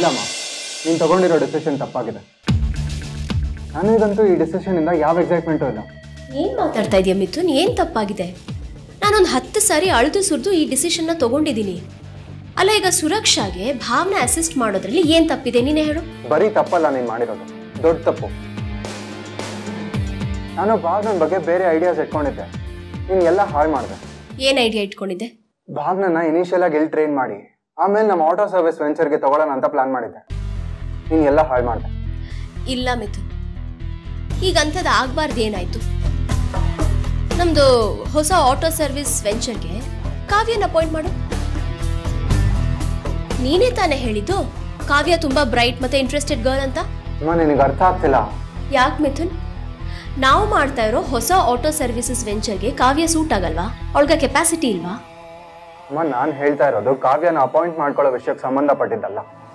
ಇಲ್ಲಮ್ಮ ನೀನು ತಗೊಂಡಿರೋ ಡಿಸಿಷನ್ ತಪ್ಪಾಗಿದೆ ನನಗಂತೂ ಈ ಡಿಸಿಷನಿಂದ ಯಾವ ಎಕ್ಸೈಟ್ಮೆಂಟು ಇಲ್ಲ ಏನು ಮಾತಾಡ್ತಾ ಇದೆಯಾ ಮಿಥುನ್ ಏನು ತಪ್ಪಾಗಿದೆ ನಾನೊಂದು ಹತ್ತು ಸಾರಿ ಅಳೆದು ಸುರಿದು ಈ ಡಿಸಿಷನ್ನ ತಗೊಂಡಿದ್ದೀನಿ ಅಲ್ಲ ಈಗ ಸುರಕ್ಷಾಗೆ ಭಾವನೆ ಅಸಿಸ್ಟ್ ಮಾಡೋದ್ರಲ್ಲಿ ಏನು ತಪ್ಪಿದೆ ನೀನೇ ಹೇಳು ಬರೀ ತಪ್ಪಲ್ಲ ನೀನು ಮಾಡಿರೋದು ದೊಡ್ಡ ತಪ್ಪು ನಾನು ಭಾವನ ಬಗ್ಗೆ ಬೇರೆ ಐಡಿಯಾಸ್ ಇಟ್ಕೊಂಡಿದ್ದೆ ನೀನು ಎಲ್ಲ ಹಾಳು ಮಾಡಿದೆ ಏನು ಐಡಿಯಾ ಇಟ್ಕೊಂಡಿದ್ದೆ ಭಾವನನ್ನ ಇನಿಷಿಯಲ್ ಆಗಿ ಎಲ್ಲಿ ಟ್ರೈನ್ ಮಾಡಿ ಆಮೇಲೆ ನಮ್ಮ ಆಟೋ ಸರ್ವಿಸ್ ವೆಂಚರ್ಗೆ ತಗೊಳ್ಳೋಣ ಅಂತ ಪ್ಲಾನ್ ಮಾಡಿದ್ದೆ ನೀನು ಎಲ್ಲ ಹಾಳು ಮಾಡಿದೆ ಇಲ್ಲ ಮಿಥುನ್ ಈಗ ಅಂಥದ್ದು ಆಗಬಾರ್ದು ಏನಾಯ್ತು ನಮ್ಮದು ಹೊಸ ಆಟೋ ಸರ್ವಿಸ್ ವೆಂಚರ್ಗೆ ಕಾವ್ಯನ ಅಪಾಯಿಂಟ್ ಮಾಡು ನೀನೇ ತಾನೇ ಹೇಳಿದ್ದು ಕಾವ್ಯ ತುಂಬ ಬ್ರೈಟ್ ಮತ್ತೆ ಇಂಟ್ರೆಸ್ಟೆಡ್ ಗರ್ಲ್ ಅಂತ ಅಮ್ಮ ನಿನಗೆ ಅರ್ಥ ಆಗ್ತಿಲ್ಲ ಯಾಕೆ ಮಿಥುನ್ ನಾವು ಮಾಡ್ತಾ ಇರೋ ಹೊಸ ಆಟೋ ಸರ್ವಿಸಸ್ ವೆಂಚರ್ಗೆ ಕಾವ್ಯ ಸೂಟ್ ಆಗಲ್ವಾ ಅವಳಿಗೆ ಕೆಪಾಸಿಟಿ ಇಲ್ವಾ ಅಮ್ಮ ನಾನು ಹೇಳ್ತಾ ಇರೋದು ಕಾವ್ಯನ ಅಪಾಯಿಂಟ್ ಮಾಡ್ಕೊಳ್ಳೋ ವಿಷಯಕ್ಕೆ ಸಂಬಂಧಪಟ್ಟಿದ್ದಲ್ಲ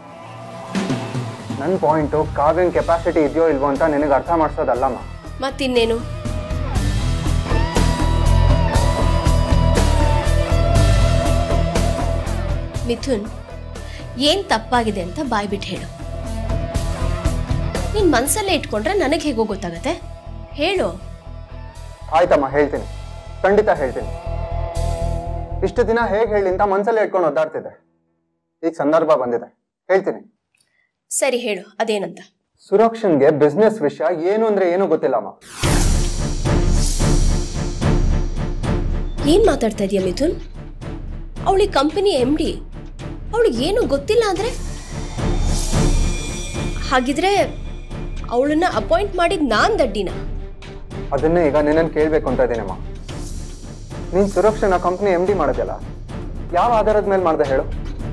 ನನ್ನ ಪಾಯಿಂಟು ಕಾವ್ಯನ ಕೆಪಾಸಿಟಿ ಇದೆಯೋ ಇಲ್ವೋ ಅಂತ ನಿನಗೆ ಅರ್ಥ ಮಾಡಿಸೋದಲ್ಲಮ್ಮ ಮತ್ತಿನ್ನೇನು ಮಿಥುನ್ ಏನ್ ತಪ್ಪಾಗಿದೆ ಅಂತ ಬಾಯ್ಬಿಟ್ಟು ಹೇಳು ನೀನ್ ಮನ್ಸಲ್ಲೇ ಇಟ್ಕೊಂಡ್ರೆ ನನಗೆ ಹೇಗೋ ಗೊತ್ತಾಗತ್ತೆ ಹೇಳು ಆಯ್ತಮ್ಮ ಹೇಳ್ತೀನಿ ಖಂಡಿತ ಹೇಳ್ತೀನಿ ಇಷ್ಟು ದಿನ ಹೇಗೆ ಹೇಳಿ ಅಂತ ಮನ್ಸಲ್ಲೇ ಇಟ್ಕೊಂಡು ಒದ್ದಾಡ್ತಿದ್ದೆ ಈಗ ಸಂದರ್ಭ ಬಂದಿದೆ ಹೇಳ್ತೀನಿ ಸರಿ ಹೇಳು ಅದೇನಂತ ಸುರಕ್ಷನ್ಗೆ ಬಿಸ್ನೆಸ್ ವಿಷಯ ಏನು ಅಂದ್ರೆ ಏನು ಗೊತ್ತಿಲ್ಲಮ್ಮ ಏನ್ ಮಾತಾಡ್ತಾ ಇದೀಯ ಮಿಥುನ್ ಅವಳಿಗೆ ಕಂಪನಿ ಎಮ್ ಡಿ ಅವಳಿಗೆ ಏನು ಗೊತ್ತಿಲ್ಲ ಅಂದ್ರೆ ಹಾಗಿದ್ರೆ ಅವಳನ್ನ ಅಪಾಯಿಂಟ್ ಮಾಡಿದ್ ನಾನ್ ದಡ್ಡಿನ ಅದನ್ನೇ ಈಗ ನಿನ್ನನ್ನು ಕೇಳಬೇಕು ಅಂತ ಇದ್ದೀನಮ್ಮ ನೀನು ಸುರಕ್ಷನ ಕಂಪ್ನಿ ಎಮ್ ಡಿ ಮಾಡೋದಲ್ಲ ಯಾವ ಆಧಾರದ ಮೇಲೆ ಮಾಡ್ದೆ ಹೇಳು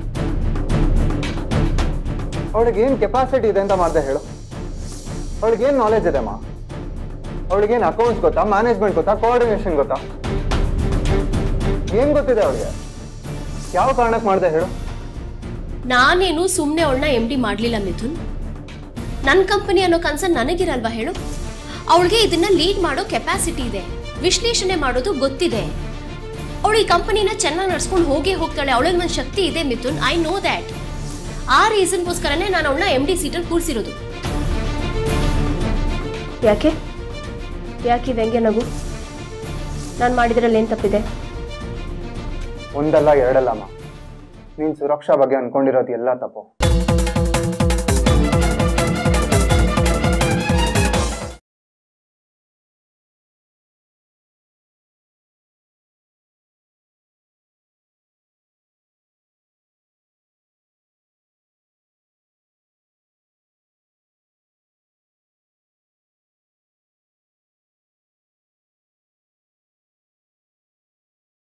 ಅವಳಿಗೆ ಏನು ಕೆಪಾಸಿಟಿ ಇದೆ ಅಂತ ಮಾಡ್ದೆ ಹೇಳು ಅವಳಿಗೇನು ನಾಲೆಜ್ ಇದೆ ಅಮ್ಮ ಅವಳಿಗೇನು ಅಕೌಂಟ್ಸ್ ಗೊತ್ತಾ ಮ್ಯಾನೇಜ್ಮೆಂಟ್ ಗೊತ್ತಾ ಕೋಆರ್ಡಿನೇಷನ್ ಗೊತ್ತಾ ಏನ್ ಗೊತ್ತಿದೆ ಅವಳಿಗೆ ಯಾವ ಕಾರಣಕ್ಕೆ ಮಾಡ್ದೆ ಹೇಳು ನಾನೇನು ಸುಮ್ಮನೆ ಅವಳನ್ನ ಎಮ್ ಡಿ ಮಾಡಲಿಲ್ಲ ಮಿಥುನ್ ನನ್ನ ಕಂಪನಿ ಅನ್ನೋ ಕನ್ಸರ್ನ್ ನನಗಿರಲ್ವಾ ಹೇಳು ಅವಳಿಗೆ ಇದನ್ನ ಲೀಡ್ ಮಾಡೋ ಕೆಪಾಸಿಟಿ ಇದೆ ವಿಶ್ಲೇಷಣೆ ಮಾಡೋದು ಗೊತ್ತಿದೆ ಅವಳು ಈ ಕಂಪನಿನ ಚೆನ್ನಾಗಿ ನಡ್ಸ್ಕೊಂಡು ಹೋಗೇ ಹೋಗ್ತಾಳೆ ಅವಳಿಗೆ ನನ್ನ ಶಕ್ತಿ ಇದೆ ಮಿಥುನ್ ಐ ನೋ ದ್ಯಾಟ್ ಆ ರೀಸನ್ಗೋಸ್ಕರನೇ ನಾನು ಅವಳನ್ನ ಎಮ್ ಡಿ ಸೀಟಲ್ಲಿ ಕೂರಿಸಿರೋದು ಯಾಕೆ ಯಾಕೆ ವ್ಯಂಗ್ಯ ನಗು ನಾನು ಮಾಡಿದ್ರಲ್ಲಿ ಏನು ತಪ್ಪಿದೆ ಒಂದಲ್ಲ ಎರಡಲ್ಲಮ್ಮ ನೀನು ಸುರಕ್ಷಾ ಬಗ್ಗೆ ಅನ್ಕೊಂಡಿರೋದು ಎಲ್ಲ ತಪ್ಪು